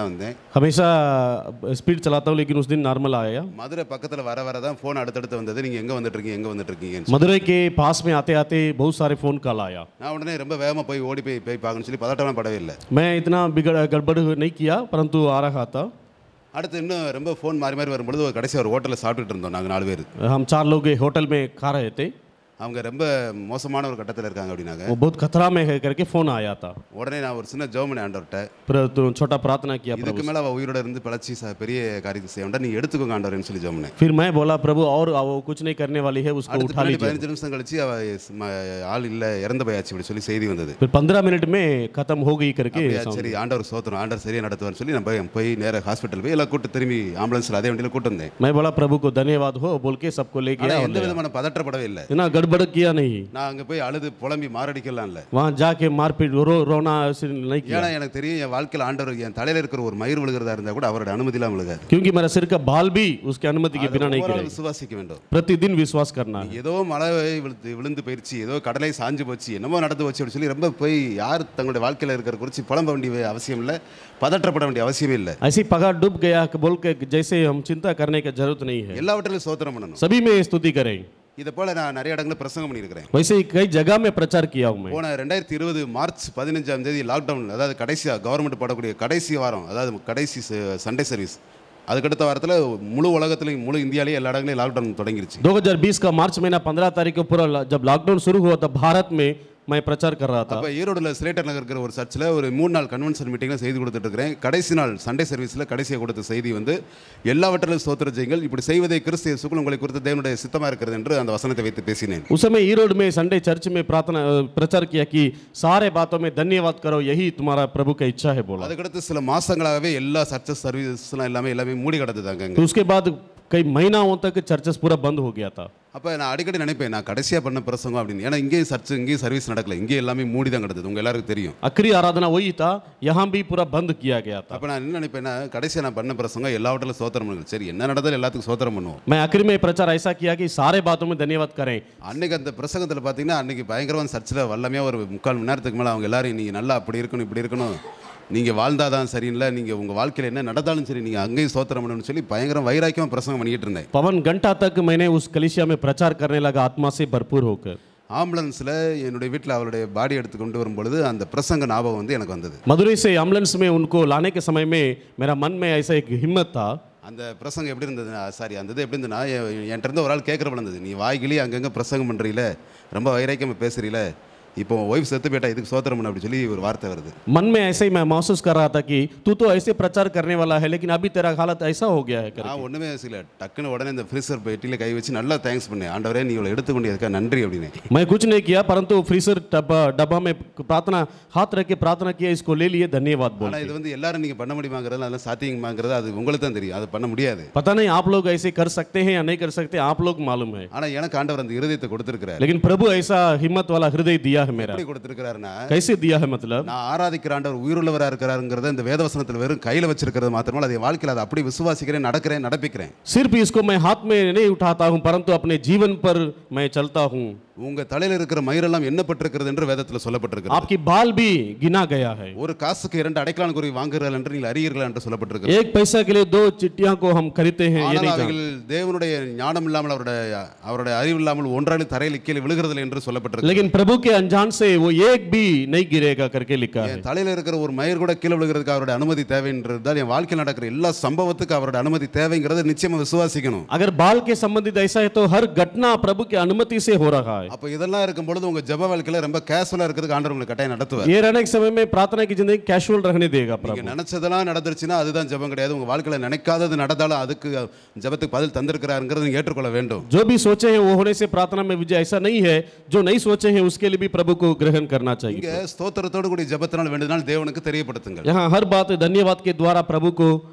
हमेशा स्पीड चलाता हूँ लेकिन उस दिन नॉर्मल आया மதுரை பக்கத்தில் வர வர தான் ஃபோன் அடுத்தடுத்து வந்தது நீங்கள் எங்கே வந்துட்டு இருக்கீங்க எங்கே வந்துட்டு இருக்கீங்கன்னு मदुरई के पास में आते आते बहुत सारे फ़ोन कॉल आया நான் உடனே ரொம்ப வேகமாக போய் ஓடி போய் போய் பார்க்கணும்னு சொல்லி பதட்டம்லாம் படவே இல்லை मैं इतना बिगड़ गड़बड़ नहीं किया परंतु आ रहा था அடுத்து இன்னும் ரொம்ப ஃபோன் மாறி மாறி வரும்பொழுது ஒரு கடைசி ஒரு ஹோட்டலில் சாப்பிட்டுட்டு இருந்தோம் நாங்கள் நாலு பேர் हम चार लोग होटल में खा रहे थे அவங்க ரொம்ப மோசமான ஒரு கட்டத்தில் இருக்காங்க அப்படின்னாங்க वो बहुत खतरा में है करके फ़ोन आया था உடனே நான் ஒரு சின்ன ஜோமனி ஆண்டவர்கிட்ட फिर तो छोटा प्रार्थना किया प्रभु இதுக்கு மேலே அவள் உயிரோட இருந்து பிழைச்சி ச- பெரிய காரியத்தை செய்ய வேண்டாம் நீ எடுத்துக்கோங்க ஆண்டவர்னு சொல்லி ஜோமனேன் फिर मैं बोला प्रभु और वो कुछ नहीं करने वाली है उसको அடுத்து उठा பின்னாடி लीजिए பதினஞ்சு நிமிஷம் கழிச்சு அவ ம- ஆள் இல்லை இறந்து போயாச்சு இப்படி சொல்லி செய்தி வந்தது फिर पंद्रह मिनट में खत्म हो गई करके அப்படியா, சரி ஆண்டவர் சோத்திரம் ஆண்டவர் சரியா நடத்துவார்னு சொல்லி நான் போய் போய் நேராக ஹாஸ்பிட்டல் போய் எல்லாம் கூட்டு திரும்பி ஆம்புலன்ஸில் அதே வண்டியில் கூட்டு வந்தேன் मैं बोला प्रभु को धन्यवाद हो बोल के सबको ले ஆனா गया और எந்த ले आया। விதமான பதற்றப்படவே இல்லை इतना गड़बड़ किया नहीं நான் அங்கே போய் அழுது புலம்பி மாரடிக்கலாம் இல்லை वहाँ जाके मारपीट रो रोना ऐसे नहीं किया ஏன்னா எனக்கு தெரியும் என் வாழ்க்கையில் ஆண்டவர் என் தலையில இருக்கிற ஒரு மயிர் விழுகிறதா இருந்தா கூட அவரோட அனுமதிலாம் விழுகாது क्योंकि मेरा सिर का बाल भी उसकी अनुमति के बिना नहीं ஒவ்வொரு गिरे நாளும் விசுவாசிக்க வேண்டும் प्रतिदिन विश्वास करना है ஏதோ மழை விழுந்து விழுந்து போயிடுச்சு ஏதோ கடலை சாஞ்சு போச்சு என்னமோ நடந்து போச்சு அப்படின்னு சொல்லி ரொம்ப போய் யார் தங்களுடைய வாழ்க்கையில் இருக்கிற குறித்து புலம்ப வேண்டிய அவசியம் இல்லை பதற்றப்பட வேண்டிய அவசியமே இல்லை ऐसी पगार डूब गया कि बोल के जैसे हम चिंता करने की जरूरत नहीं है எல்லாவற்றிலும் சோத்திரம் பண்ணணும் सभी में स्तुति करें இதை போல நான் நிறைய இடங்களில் பிரசங்கம் பண்ணியிருக்கிறேன் वैसे ही कई जगह में प्रचार किया हूँ मैं போன ரெண்டாயிரத்தி இருபது மார்ச் பதினஞ்சாம் தேதி லாக்டவுன் அதாவது கடைசியாக கவர்மெண்ட் போடக்கூடிய கடைசி வாரம் அதாவது கடைசி சண்டே சர்வீஸ் அதுக்கடுத்த வாரத்தில் முழு உலகத்துலையும் முழு இந்தியாவிலேயே எல்லா இடங்களையும் லாக்டவுன் தொடங்கிருச்சு 2020 का मार्च महीना 15 तारीख को पूरा ला- जब लॉकडाउन शुरू हुआ था भारत में मैं प्रचार कर रहा था அப்போ ஈரோடுல சிலேட்டர் நகர் இருக்கிற ஒரு சர்ச்சில் ஒரு மூணு நாள் கன்வென்ஷன் மீட்டிங்கில் செய்தி கொடுத்துட்டு இருக்கிறேன் கடைசி நாள் சண்டே சர்வீஸில் கடைசியாக கொடுத்த செய்தி வந்து எல்லாவற்றிலும் ஸ்தோத்திர செய்யுங்கள் இப்படி செய்வதை கிறிஸ்து இயேசுக்குள் உங்களை குறித்து தேவனுடைய சித்தமாக இருக்கிறது என்று அந்த வசனத்தை வைத்து பேசினேன் उस समय ईरोड में संडे चर्च में प्रार्थना अ, प्रचार किया कि सारे बातों में धन्यवाद करो यही तुम्हारा प्रभु का इच्छा है बोला அதுக்கடுத்து சில மாசங்களாகவே எல்லா சர்ச்சஸ் சர்வீஸ்லாம் எல்லாமே எல்லாமே மூடி கிடந்ததாங்க तो उसके बाद कई महीनाओं तक चर्चेस पूरा बंद हो गया था அப்போ நான் அடிக்கடி நினைப்பேன் நான் கடைசியாக பண்ண பிரசங்கம் அப்படின்னு ஏன்னா இங்கேயும் சர்ச் இங்கேயும் சர்வீஸ் நடக்கல இங்கே எல்லாமே மூடி தான் கிடந்தது உங்க எல்லாருக்கும் தெரியும் आखिरी आराधना वही था यहाँ भी पूरा बंद किया गया था அப்போ நான் என்ன நினைப்பேன்னா கடைசியாக நான் பண்ண பிரசங்கம் எல்லாவற்றிலும் சோத்திரம் பண்ணுங்க சரி என்ன நடந்தாலும் எல்லாத்துக்கும் சோத்திரம் பண்ணுவோம் मैं आखिर में प्रचार ऐसा किया कि सारे बातों में धन्यवाद करें அன்னைக்கு அந்த பிரசங்கத்தில் பார்த்தீங்கன்னா அன்னைக்கு பயங்கரமான சர்ச்சில் வல்லமையாக ஒரு முக்கால் மணி நேரத்துக்கு மேலே அவங்க எல்லாரும் நீங்கள் நல்லா அப்படி இருக்கணும் இப்படி இருக்கணும் நீங்கள் வாழ்ந்தாதான் சரியில்லை நீங்கள் உங்கள் வாழ்க்கையில் என்ன நடந்தாலும் சரி நீங்கள் அங்கேயும் சோத்திரம் பண்ணணும்னு சொல்லி பயங்கரம் வைராக்கியமாக பிரசங்கம் பண்ணிக்கிட்டு இருந்தேன் पवन घंटा तक मैंने उस कलिसिया में प्रचार करने लगा आत्मा से भरपूर होकर ஆம்புலன்ஸில் என்னுடைய வீட்டில் அவளுடைய பாடி எடுத்து கொண்டு வரும் பொழுது அந்த பிரசங்க ஞாபகம் வந்து எனக்கு வந்தது मदुरई से एम्बुलेंस में उनको लाने के समय में मेरा मन में ऐसा एक हिम्मत था அந்த பிரசங்கம் எப்படி இருந்தது சாரி அந்த இது எப்படி இருந்ததுன்னா என் என்கிட்ட இருந்து ஒரு ஆள் கேட்குற இருந்தது நீ வாய்கிலேயே அங்கங்கே பிரசங்கம் பண்ணுறீல ரொம்ப வைராக்கியமாக பேசுறீல இப்போ ஒய்ஃப் செத்து போயிட்டா இதுக்கு சோத்திரம் பண்ணு அப்படி சொல்லி ஒரு வார்த்தை வருது मन में ऐसे ही मैं महसूस कर रहा था कि तू तो ऐसे प्रचार करने वाला है लेकिन अभी तेरा हालत ऐसा हो गया है करके நான் ஒன்றுமே யோசிக்கல டக்குன்னு உடனே இந்த ஃப்ரீசர் பெட்டியில் கை வச்சு நல்லா தேங்க்ஸ் பண்ணேன் ஆண்டவரே நீ இவ்வளோ எடுத்துக்கொண்டதுக்காக நன்றி அப்படின்னு मैं कुछ नहीं किया परंतु फ्रीजर डब्बा डब्बा में प्रार्थना हाथ रख के प्रार्थना किया इसको ले लिए धन्यवाद बोल ஆனால் இது வந்து எல்லாரும் நீங்கள் பண்ண முடியுமாங்கிறது அதெல்லாம் சாத்தியமாங்கிறது அது உங்களுக்கு தான் தெரியும் அது பண்ண முடியாது पता नहीं आप लोग ऐसे कर सकते हैं या नहीं कर सकते आप लोग मालूम है ஆனால் எனக்கு ஆண்டவர் அந்த இருதயத்தை கொடுத்துருக்கிறார் लेकिन प्रभु ऐसा हिम्मत वाला हृदय दिया है मेरा எப்படி கொடுத்துருக்கிறாருன்னா कैसे दिया है मतलब நான் ஆராதிக்கிற ஆண்டவர் உயிருள்ளவராக இருக்கிறாருங்கிறத இந்த வேதவசனத்தில் வெறும் கையில் வச்சிருக்கிறது மாத்திரமல்ல அது என் வாழ்க்கையில் அதை அப்படி விசுவாசிக்கிறேன் நடக்கிறேன் நடப்பிக்கிறேன் सिर्फ इसको मैं हाथ में नहीं उठाता हूँ परंतु अपने जीवन पर मैं चलता हूँ உங்க தலையில இருக்கிற மயிரெல்லாம் எண்ணப்பட்டிருக்கிறது என்று வேதத்தில் சொல்லப்பட்டிருக்கிறது आपकी बाल भी गिना गया है ஒரு காசுக்கு இரண்டு அடைக்கலான் குருவி வாங்குகிறார்கள் என்று நீங்கள் அறியீர்கள் என்று சொல்லப்பட்டிருக்கிறது एक पैसा के लिए दो चिट्टियां को हम खरीदते हैं ये ஆனால் नहीं जानते அவைகள் தேவனுடைய ஞானம் இல்லாமல் அவருடைய அவருடைய அறிவு இல்லாமல் ஒன்றாலும் தரையில் கீழே விழுகிறதில்லை என்று சொல்லப்பட்டிருக்கு लेकिन प्रभु के अनजान से वो एक भी नहीं गिरेगा करके लिखा है என் தலையில இருக்கிற ஒரு மயிர் கூட கீழே விழுகிறதுக்கு அவருடைய அனுமதி தேவைன்றதுதான் என் வாழ்க்கையில் நடக்கிற எல்லா சம்பவத்துக்கு அவருடைய அனுமதி தேவைங்கிறத நிச்சயமா விசுவாசிக்கணும் अगर बाल के संबंधित ऐसा है तो हर घटना प्रभु की अनुमति से हो रहा है அப்போ இதெல்லாம் இருக்கும் பொழுது உங்க ஜெப வாழ்க்கையில ரொம்ப கேஷுவலா இருக்கிறதுக்கு ஆண்டவர் உங்களை கட்டாயம் நடத்துவார் ये रहने के समय में प्रार्थना की जिंदगी कैशुअल रहने देगा நீங்க प्रभु நினைச்சதெல்லாம் நடந்துருச்சுன்னா அதுதான் ஜெபம் கிடையாது உங்க வாழ்க்கையில நினைக்காதது நடந்தாலும் அதுக்கு ஜெபத்துக்கு பதில் தந்திருக்கிறாருங்கிறத நீங்க ஏற்றுக்கொள்ள வேண்டும் जो भी सोचे हैं वो होने से प्रार्थना में विजय ऐसा नहीं है जो नहीं सोचे हैं उसके लिए भी प्रभु को ग्रहण करना चाहिए இங்க ஸ்தோத்திரத்தோடு கூடிய ஜெபத்தினால் வேண்டினால் தேவனுக்கு தெரியப்படுத்துங்கள் यहाँ हर बात धन्यवाद के द्वारा प्रभु को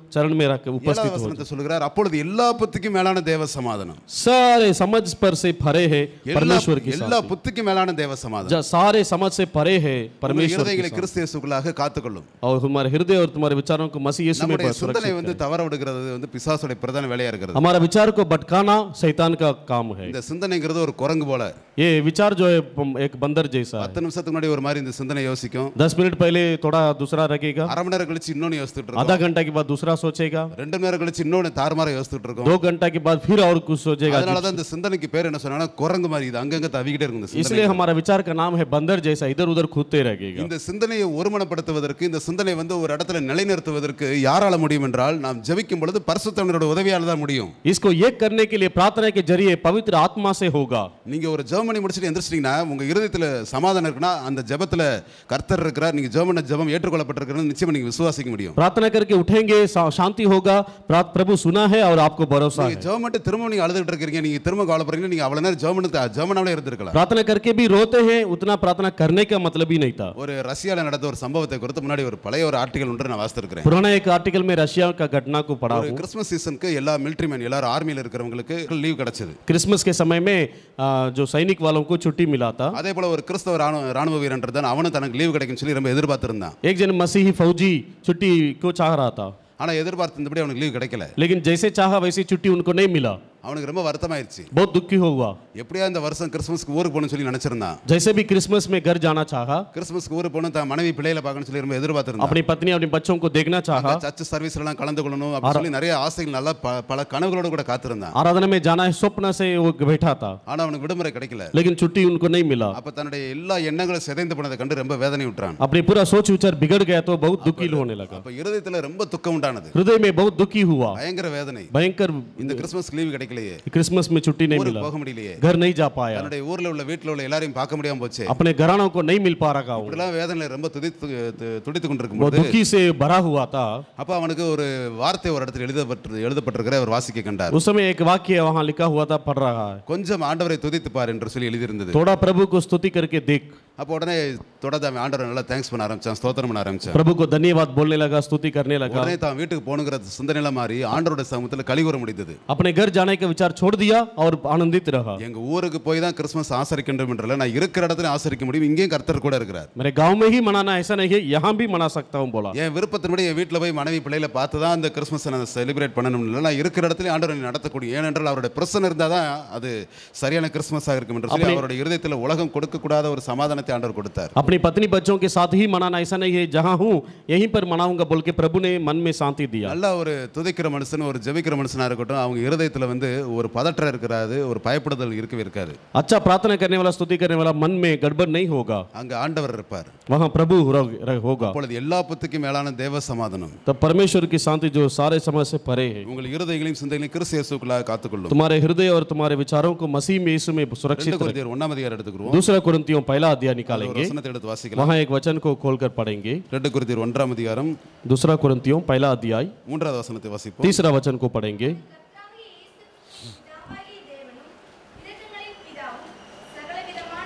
चरण में रख ஏழாவது उपस्थित हो வசனத்தை சொல்கிறார் அப்பொழுது எல்லா புத்திக்கும் மேலான தேவ சமாதானம் सारे समझ पर से परे है எல்லா परमेश्वर की எல்லா शांति புத்திக்கும் மேலான தேவ சமாதானம் जा- सारे समझ से परे है உங்கள் परमेश्वर की இருதயங்களை शांति। கிறிஸ்து இயேசுக்குள்ளாக காத்துக்கொள்ளும் और हमारे हृदय और तुम्हारे विचारों को मसीह यीशु में நம்முடைய सुरक्षित சிந்தனை வந்து करें। தவற விடுகிறது வந்து பிசாசுடைய பிரதான வேலையா இருக்கிறது हमारा विचार को भटकाना शैतान का काम है இந்த சிந்தனைங்கிறது ஒரு குரங்கு போல ये विचार जो है पम- एक बंदर जैसा है பத்து நிமிஷத்துக்கு முன்னாடி ஒரு மாதிரி இந்த சிந்தனை யோசிக்கும் दस मिनट पहले थोड़ा दूसरा रखेगा அரை மணி நேரம் கழிச்சு இன்னொன்னு யோசிச்சுட்டு இருக்கும் आधा घंटा के बाद दूसरा सोचेगा ரெண்டு மணி நேரம் கழிச்சு இன்னொன்னு தாறுமாற யோசிச்சுட்டு இருக்கும் दो घंटा के बाद फिर और कुछ सोचेगा அதனாலதான் இந்த சிந்தனைக்கு பேர் என்ன சொன்னா குரங்கு மாதிரி இது அங்கங்க தவிக்கிட்டே இருக்கும் இந்த சிந்தனை इसलिए हमारा विचार का नाम है बंदर जैसा इधर उधर कूदते रहेगा இந்த சிந்தனையை ஒருமனப்படுத்துவதற்கு இந்த சிந்தனை வந்து ஒரு இடத்துல நிலைநிறுத்துவதற்கு யாரால முடியும் என்றால் நாம் ஜெபிக்கும் பொழுது பரிசுத்தவனோட உதவியால தான் முடியும் इसको एक करने के लिए प्रार्थना के जरिए पवित्र आत्मा से होगा நீங்க ஒரு ஜெபம் பண்ணி முடிச்சுட்டு எந்திரிச்சிட்டீங்கன்னா உங்க இருதயத்துல சமாதானம் இருக்குன்னா அந்த ஜெபத்துல கர்த்தர் இருக்கிறார் நீங்க ஜெபம் பண்ண ஜெபம் ஏற்றுக்கொள்ளப்பட்டிருக்கிறது நிச்சயமா நீங்க விசுவாசிக்க முடியும் प्रार्थना करके उठेंगे शा- शांति होगा प्रार्थ- प्रभु सुना है और आपको भरोसा நீங்க है ஜெபம் பண்ணிட்டு திரும்ப நீங்க அழுதுட்டு இருக்கீங்க நீங்க திரும்ப கவலைப்படுறீங்க நீங்க அவ்வளவு நேரம் ஜெபம் பண்ணி ஜெபம் பண்ணாமலே இருந்திருக்கலாம் प्रार्थना करके भी रोते हैं उतना प्रार्थना करने का मतलब ही नहीं था ஒரு ரஷ்யால நடந்த ஒரு சம்பவத்தை குறித்து முன்னாடி ஒரு பழைய ஒரு ஆர்டிகல் ஒன்று நான் வாசித்திருக்கிறேன் पुराना एक आर्टिकल में रशिया का घटना को पढ़ा ஒரு हूँ கிறிஸ்மஸ் சீசனுக்கு எல்லா மிலிட்ரி மேன் எல்லாரும் ஆர்மியில் இருக்கிறவங்களுக்கு லீவ் கிடைச்சது क्रिसमस के समय में आ, जो सैनिक वालों को छुट्टी मिला था அதே போல ஒரு கிறிஸ்தவ ராணுவ ராணுவ வீரன் தான் அவனும் தனக்கு லீவ் கிடைக்கும்னு சொல்லி ரொம்ப எதிர்பார்த்திருந்தான் एक जन मसीही फौजी छुट्टी को चाह रहा था ஆனா எதிர்பார்த்திருந்தபடி அவனுக்கு லீவ் கிடைக்கல लेकिन जैसे चाहा वैसी छुट्टी उनको नहीं मिला அவனுக்கு ரொம்ப வருத்தமாயிருச்சு बहुत दुखी हुआ எப்படியா இந்த வருஷம் கிறிஸ்மஸ்க்கு ஊருக்கு போகணும்னு சொல்லி நினைச்சிருந்தான் जैसे भी क्रिसमस में घर जाना चाहा கிறிஸ்மஸ்க்கு ஊருக்கு போகணும் தான் மனைவி பிள்ளைகளை பார்க்கணும்னு சொல்லி ரொம்ப எதிர்பார்த்திருந்தான் अपनी पत्नी अपने बच्चों को देखना चाहा சர்ச் சர்வீஸ்ல எல்லாம் கலந்து கொள்ளணும் அப்படின்னு சொல்லி நிறைய ஆசைகள் நல்லா ப- பல கனவுகளோட கூட காத்திருந்தான் आराधना में जाना है स्वप्न से वो बैठा था ஆனா அவனுக்கு விடுமுறை கிடைக்கல लेकिन छुट्टी उनको नहीं मिला அப்ப தன்னுடைய எல்லா எண்ணங்களும் சிதைந்து போனதை கண்டு ரொம்ப வேதனை விட்டுறான் अपनी पूरा सोच विचार बिगड़ गया तो बहुत दुखी होने लगा அப்ப இருதயத்துல ரொம்ப துக்கம் உண்டானது हृदय में बहुत दुखी हुआ பயங்கர வேதனை भयंकर இந்த கிறிஸ்மஸ் லீவ் கிடைக்கலையே क्रिसमस में छुट्टी नहीं ஊருக்கு मिला போக முடியலையே घर नहीं जा पाया தன்னுடைய ஊர்ல உள்ள வீட்டுல உள்ள எல்லாரையும் பார்க்க முடியாம போச்சு अपने घरानों को नहीं मिल पा रहा हूँ இப்படிலாம் வேதனையில ரொம்ப துடித்து து- துடித்து वो கொண்டிருக்கும்போது दुखी से भरा हुआ था அப்ப அவனுக்கு ஒரு வார்த்தை ஒரு இடத்துல எழுதப்பட்டு எழுதப்பட்டிருக்கிற அவர் வாசிக்க கண்டார் उस समय एक वाक्य वहां लिखा हुआ था पढ़ रहा है கொஞ்சம் ஆண்டவரை துதித்து பார் என்று சொல்லி எழுதியிருந்தது थोड़ा प्रभु को स्तुति करके देख அப்போ உடனே தொடர்ந்து அவன் ஆண்டவரை நல்லா தேங்க்ஸ் பண்ண ஆரம்பிச்சான் ஸ்தோத்திரம் பண்ண ஆரம்பிச்சான் प्रभु को धन्यवाद बोलने लगा स्तुति करने लगा உடனே தான் வீட்டுக்கு போகணுங்கிற சிந்தனையில மாறி ஆண்டவருடைய சமூகத்துல கலிகூற முடிந்தது अपने घर जाने का विचार छोड़ दिया और आनंदित रहा எங்க ஊருக்கு போய் தான் கிறிஸ்மஸ் ஆசரிக்கின்றோம் என்றல நான் இருக்கிற இடத்துல ஆசரிக்க முடியும் இங்கேயும் கர்த்தர் கூட இருக்கிறார் मेरे गांव में ही मनाना ऐसा नहीं है यहाँ भी मना सकता हूँ बोला என் விருப்பத்தின்படி என் வீட்டில் போய் மனைவி பிள்ளைகளை பார்த்து தான் அந்த கிறிஸ்மஸ் நான் செலிப்ரேட் பண்ணணும் இல்லை நான் இருக்கிற இடத்துல ஆண்டவர் என்னை நடத்தக்கூடிய ஏனென்றால் அவருடைய பிரசன் இருந்தால் தான் அது சரியான கிறிஸ்மஸாக இருக்கும் என்று சொல்லி அவருடைய இருதயத்தில் உலகம் கொடுக்கக்கூடாத ஒரு சமாதானத்தை ஆண்டவர் கொடுத்தார் अपनी पत्नी बच्चों के साथ ही मनाना ऐसा नहीं है जहाँ हूँ यहीं पर मनाऊंगा बोल के प्रभु ने मन में शांति दिया நல்ல ஒரு துதிக்கிற மனுஷன் ஒரு ஜெபிக்கிற மனுஷனா இருக்கட்டும் அவங்க இருதயத்தில் வந்து ஒரு பதற்றம் இருக்கிறாது ஒரு பயப்படுதல் இருக்கவே இருக்காது अच्छा प्रार्थना करने वाला स्तुति करने वाला मन में गड़बड़ नहीं होगा அங்க ஆண்டவர் இருப்பார் वहाँ प्रभु रह- रह- होगा அப்பொழுது எல்லா புத்துக்கும் மேலான தேவ சமாதானம் तब परमेश्वर की शांति जो सारे समय से परे है உங்கள் இருதயங்களையும் சிந்தைகளையும் கிறிஸ்து இயேசுக்குள்ளாக காத்துக்கொள்ளும் तुम्हारे हृदय और तुम्हारे विचारों को मसीह में यीशु में ரெண்டு सुरक्षित रखें கொரிந்தியர் ஒன்னாம் அதிகாரம் எடுத்துக்கிறோம் दूसरा कुरंतियों पहला अध्याय ஒரு निकालेंगे வசனத்தை எடுத்து வாசிக்கலாம் वहाँ एक वचन को खोलकर पढ़ेंगे ரெண்டு கொரிந்தியர் ஒன்றாம் அதிகாரம் दूसरा कुरंतियों पहला अध्याय மூன்றாவது வசனத்தை வாசிப்போம் तीसरा वचन को पढ़ेंगे கர்த்தராகிய இயேசு பிதாவாகிய தேவனும் இரக்கங்களின் பிதாவும் சகலவிதமான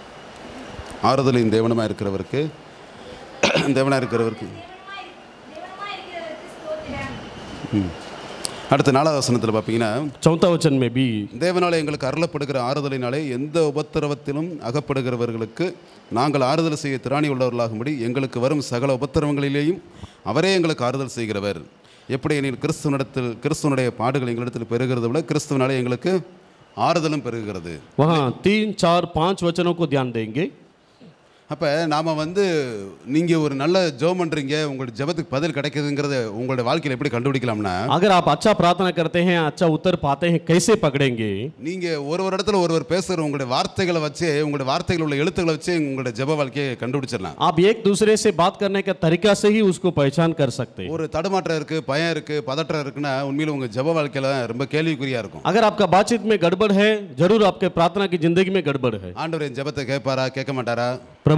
ஆறுதலின் தேவனமாக இருக்கிறவருக்கு தேவனாக இருக்கிறவருக்கு தேவனுமாய் தேவனுமாய் இருக்கிறவருக்கு ஸ்தோத்திரம் அடுத்த நாலாவது வசனத்தில் பார்த்தீங்கன்னா चौथा वचन में भी தேவனாலே எங்களுக்கு அருளப்படுகிற ஆறுதலினாலே எந்த உபத்திரவத்திலும் அகப்படுகிறவர்களுக்கு நாங்கள் ஆறுதல் செய்ய திராணி உள்ளவர்களாகும்படி எங்களுக்கு வரும் சகல உபத்திரவங்களிலேயும் அவரே எங்களுக்கு ஆறுதல் செய்கிறவர் எப்படி எனில் கிறிஸ்துவனிடத்தில் கிறிஸ்துவனுடைய பாடுகள் எங்களிடத்தில் பெறுகிறது விட கிறிஸ்துவனாலே எங்களுக்கு ஆறுதலும் பெறுகிறது वहाँ तीन चार पांच वचनों को ध्यान देंगे அப்போ நாம் வந்து நீங்கள் ஒரு நல்ல ஜெபம் பண்ணுறீங்க உங்களுடைய ஜெபத்துக்கு பதில் கிடைக்குதுங்கிறத உங்களுடைய வாழ்க்கையில் எப்படி கண்டுபிடிக்கலாம்னா अगर आप अच्छा प्रार्थना करते हैं अच्छा उत्तर पाते हैं कैसे पकड़ेंगे நீங்கள் ஒரு ஒரு இடத்துல ஒருவர் பேசுகிற உங்களுடைய வார்த்தைகளை வச்சு உங்களுடைய வார்த்தைகள் உள்ள எழுத்துக்களை வச்சு உங்களுடைய ஜெப வாழ்க்கையை கண்டுபிடிச்சிடலாம் आप एक दूसरे से बात करने का तरीका से ही उसको पहचान कर सकते हैं ஒரு தடுமாற்றம் இருக்கு பயம் இருக்கு பதற்றம் இருக்குன்னா உண்மையில உங்க ஜெப வாழ்க்கையில ரொம்ப கேள்விக்குறியா இருக்கும் अगर आपका बातचीत में गड़बड़ है जरूर आपके प्रार्थना की जिंदगी में गड़बड़ है ஆண்டவர் என் ஜெபத்தை கேட்பாரா கேட்க மாட்டாரா प्रभु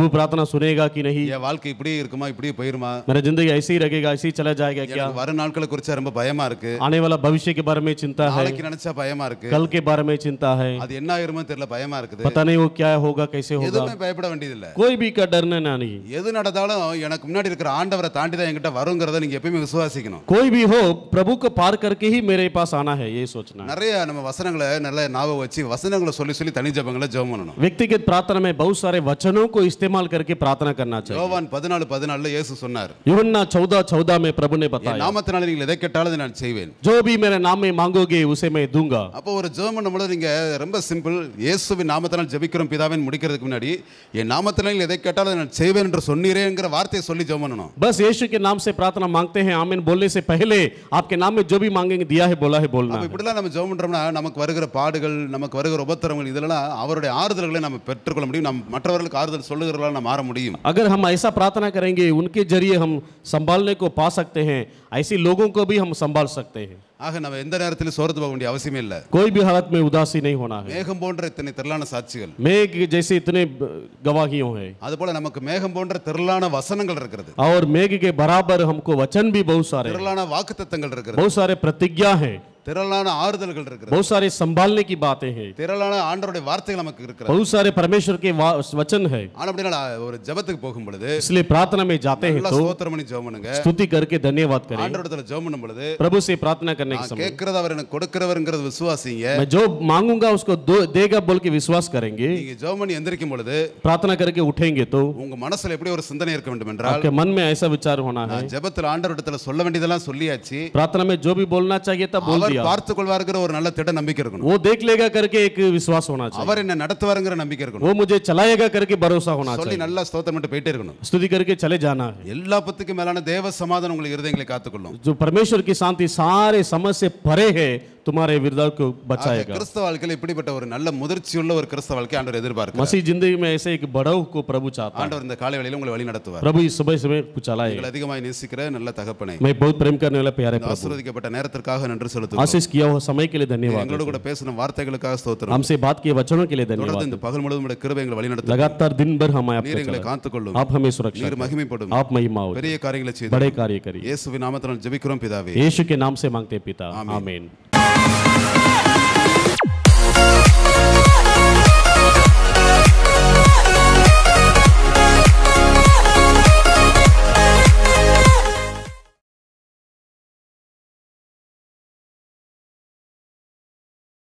प्रभु प्रार्थना सुनेगा कि नहीं என் வாழ்க்கை இப்படியே இருக்குமா இப்படியே போயிருமா मेरा जिंदगी ऐसे ही रहेगा ऐसे ही चला जाएगा क्या எனக்கு வரும் நாட்களை குறிச்சா ரொம்ப பயமா இருக்கு आने वाला भविष्य के बारे में चिंता है நாளைக்கு நினைச்சா பயமா இருக்கு कल के बारे में चिंता है அது என்ன ஆயிருமோ தெரியல பயமா இருக்குது पता नहीं वो क्या होगा कैसे होगा எதுவுமே பயப்பட வேண்டியதில்லை कोई भी का डरना ना नहीं எது நடந்தாலும் எனக்கு முன்னாடி இருக்கிற ஆண்டவரை தாண்டி தான் என்கிட்ட வருங்கிறத நீங்க எப்பயுமே விசுவாசிக்கணும் कोई भी हो प्रभु को पार करके ही मेरे पास आना है ये सोचना है நிறைய நம்ம வசனங்களை நல்ல ஞாபகம் வச்சு வசனங்களை சொல்லி சொல்லி தனி ஜபங்களை ஜெபம் பண்ணணும் व्यक्तिगत प्रार्थना में बहुत सारे वचनों को इस्तेमाल करके प्रार्थना करना चाहिए யோவான் பதினாலு பதினாலுல இயேசு சொன்னார் यूहन्ना चौदह चौदह में प्रभु ने என் बताया நாமத்தினால நீங்கள் எதை கேட்டாலும் அதை நான் செய்வேன் जो भी मेरे नाम में मांगोगे उसे मैं दूंगा அப்போ ஒரு ஜெபம் பண்ணும்போது நீங்க ரொம்ப சிம்பிள் இயேசுவின் நாமத்தினால் ஜெபிக்கிறோம் பிதாவின் முடிக்கிறதுக்கு முன்னாடி என் நாமத்தினால் நீங்கள் எதை கேட்டாலும் அதை நான் செய்வேன் என்று சொன்னீரேங்கிற வார்த்தையை சொல்லி ஜெபம் பண்ணணும் बस यीशु के नाम से प्रार्थना मांगते हैं आमीन बोलने से पहले आपके नाम में जो भी मांगेंगे दिया है बोला है बोलना அப்ப है இப்படிலாம் நம்ம ஜெபம் பண்றோம்னா நமக்கு வருகிற பாடுகள் நமக்கு வருகிற உபத்திரங்கள் இதெல்லாம் அவருடைய ஆறுதல்களை நம்ம பெற்றுக்கொள்ள முடியும் நம்ம மற்றவர்களுக்கு ஆறுதல் சொல்லுகிறவர்களால் நம்ம மாற முடியும் अगर हम ऐसा प्रार्थना करेंगे उनके जरिए हम संभालने को पा सकते हैं ऐसे लोगों को भी हम संभाल सकते हैं ஆக நம்ம எந்த நேரத்திலும் சோர்ந்து போக வேண்டிய அவசியமே இல்லை कोई भी हालत में उदासी नहीं होना है மேகம் போன்ற இத்தனை திரளான சாட்சிகள் मेघ जैसे इतने ब- गवाहियों हैं அதுபோல நமக்கு மேகம் போன்ற திரளான வசனங்கள் இருக்கிறது और मेघ के बराबर हमको वचन भी बहुत सारे हैं। திரளான வாக்குத்தத்தங்கள் இருக்கிறது बहुत सारे प्रतिज्ञा हैं திரளான ஆறுதல்கள் இருக்கிறது बहुत सारे संभालने की बातें हैं திரளான ஆண்டவருடைய வார்த்தைகள் நமக்கு இருக்கிறது बहुत सारे परमेश्वर के वा- वचन है ஆனா அப்படின்னா ஒரு ஜெபத்துக்கு போகும் பொழுது इसलिए प्रार्थना में जाते हैं நல்லா तो ஸ்தோத்திரம் பண்ணி ஜெபம் பண்ணுங்க स्तुति करके धन्यवाद करें ஆண்டவரத்துல ஜெபம் பண்ணும் பொழுது प्रभु से प्रार्थना करने के நான் समय கேட்கிறத அவர் எனக்கு கொடுக்கிறவர்ங்கிறது விசுவாசிங்க मैं जो मांगूंगा उसको दो- देगा बोल के विश्वास करेंगे நீங்க ஜெபம் பண்ணி எந்திரிக்கும் பொழுது प्रार्थना करके उठेंगे तो உங்க மனசுல எப்படி ஒரு சிந்தனை இருக்க வேண்டும் என்றால் आपके मन में ऐसा विचार होना है நான் ஜெபத்தில் ஆண்டவரிடத்துல சொல்ல வேண்டியதெல்லாம் சொல்லியாச்சு प्रार्थना में जो भी बोलना चाहिए था बोल அவர் दिया பார்த்துக் கொள்வாருங்கிற ஒரு நல்ல திட நம்பிக்கை இருக்கணும் वो देख लेगा करके एक विश्वास होना चाहिए அவர் என்ன நடத்துவாருங்கிற நம்பிக்கை இருக்கணும் वो मुझे चलाएगा करके भरोसा होना சொல்லி चाहिए நல்லா ஸ்தோத்திரம் பண்ணிட்டு போயிட்டே இருக்கணும் स्तुति करके चले जाना है எல்லா பத்துக்கும் மேலான தேவ சமாதானம் உங்களுக்கு இருதயங்களை காத்துக்கொள்ளும் जो परमेश्वर की शांति सारे समझ से परे है तुम्हारे हृदय को ஆக, बचाएगा கிறிஸ்தவ வாழ்க்கையில் இப்படிப்பட்ட ஒரு நல்ல முதிர்ச்சியுள்ள ஒரு கிறிஸ்தவ வாழ்க்கை ஆண்டவர் எதிர்பார்க்கிறார் मसीह जिंदगी में ऐसे एक बढ़ाव को प्रभु चाहता है ஆண்டவர் இந்த காலை வேளையில உங்களை வழி நடத்துவார் प्रभु इस सुबह समय को चलाएगा உங்களை அதிகமாக நேசிக்கிற நல்ல தகப்பனை मैं बहुत प्रेम करने वाला प्यारे இந்த प्रभु ஆசீர்வதிக்கப்பட்ட நேரத்திற்காக நன்றி செலுத்துவோம் आशीष किया हुआ समय के लिए धन्यवाद எங்களோட கூட பேசின வார்த்தைகளுக்காக ஸ்தோத்திரம் हमसे बात किए वचनों के लिए தொடர்ந்து धन्यवाद இந்த பகல் முழுவதும் உடைய கிருபை எங்களை வழி நடத்தும் लगातार दिन भर हम நீர் आपको எங்களை चलाएं। காத்துக்கொள்ளும் आप हमें सुरक्षा நீர் करें। மகிமைப்படும் आप महिमा हो பெரிய காரியங்களை செய்து बड़े कार्य करिए இயேசுவின் நாமத்தினால் ஜெபிக்கிறோம் பிதாவே यीशु के नाम से मांगते हैं पिता आमीन